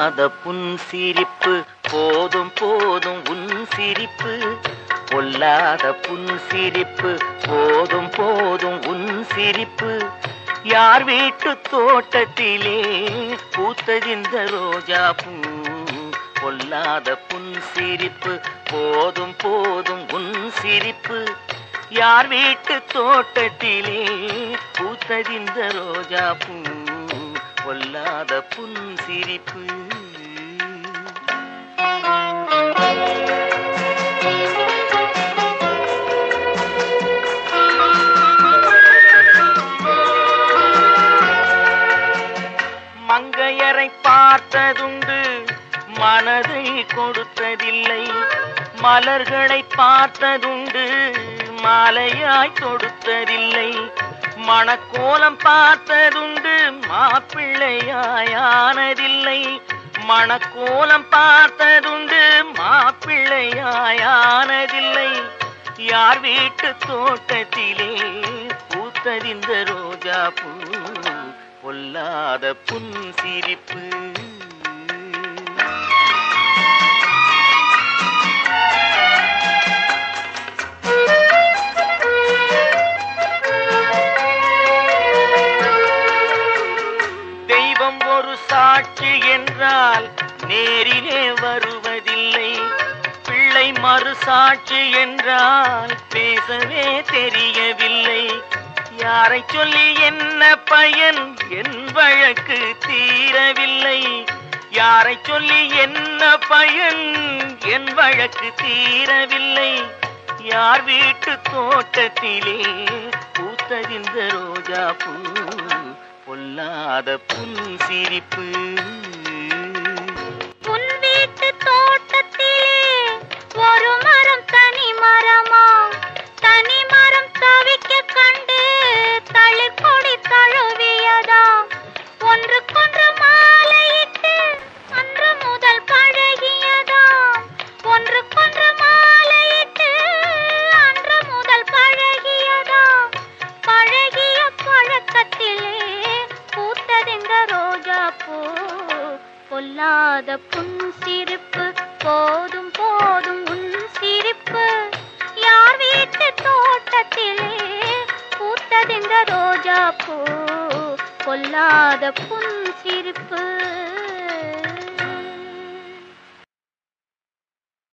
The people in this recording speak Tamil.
பொல்லாத புன் சிரிப்பு போதும் போதும் உன் சிரிப்பு பொல்லாத புன் சிரிப்பு போதும் போதும் உன் சிரிப்பு யார் வீட்டு தோட்டத்திலே பூத்ததிந்த ரோஜா பூ பொல்லாத புன் சிரிப்பு போதும் போதும் உன் சிரிப்பு யார் வீட்டு தோட்டத்திலே பூத்ததிந்த ரோஜா பூ பொல்லாத புன் சிரிப்பு மங்கையரை பார்த்ததுண்டு மனதை கொடுத்ததில்லை மலர்களை பார்த்ததுண்டு மாலையாய் தொடுத்ததில்லை மணக்கோலம் பார்த்ததுண்டு மாப்பிள்ளையாயானதில்லை மணக்கோலம் பார்த்ததுண்டு மாப்பிள்ளையாயானதில்லை யார் வீட்டு தோட்டத்திலே பூத்தறிந்த ரோஜா பூ பொல்லாத புன் சிரிப்பு தெய்வம் ஒரு சாட்சி என்றால் நேரிலே வருவதில்லை பிள்ளை மறு சாட்சி என்றால் பேசவே தெரியவில்லை யாரை சொல்லி என்ன பயன் என் வழக்கு தீரவில்லை யாரை சொல்லி என்ன பயன் என் வழக்கு தீரவில்லை யார் வீட்டு தோட்டத்திலே பூத்தறிந்த ரோஜா பூ பொல்லாத புன் சிரிப்பு உன் வீட்டு தோட்டத்திலே ஒரு மரம் தனி மரமா தனி மரம் தவிக்க கண்டு தளிர்கொடி தழுவியதா ஒன்றுக்கொன்று மாலையிட்டு அன்று முதல் பழகியதா ஒன்றுக்கொன்று மாலையிட்டு அன்று முதல் பழகியதா பழகிய பழக்கத்திலே பூத்ததெங்க ரோஜா பூ பொல்லாத புன் சிரிப்பு போதும் போதும் உன் சிரிப்பு யார் வீட்டு தோட்டத்திலே பூத்ததெங்க ரோஜா பூ பொல்லாத புன் சிரிப்பு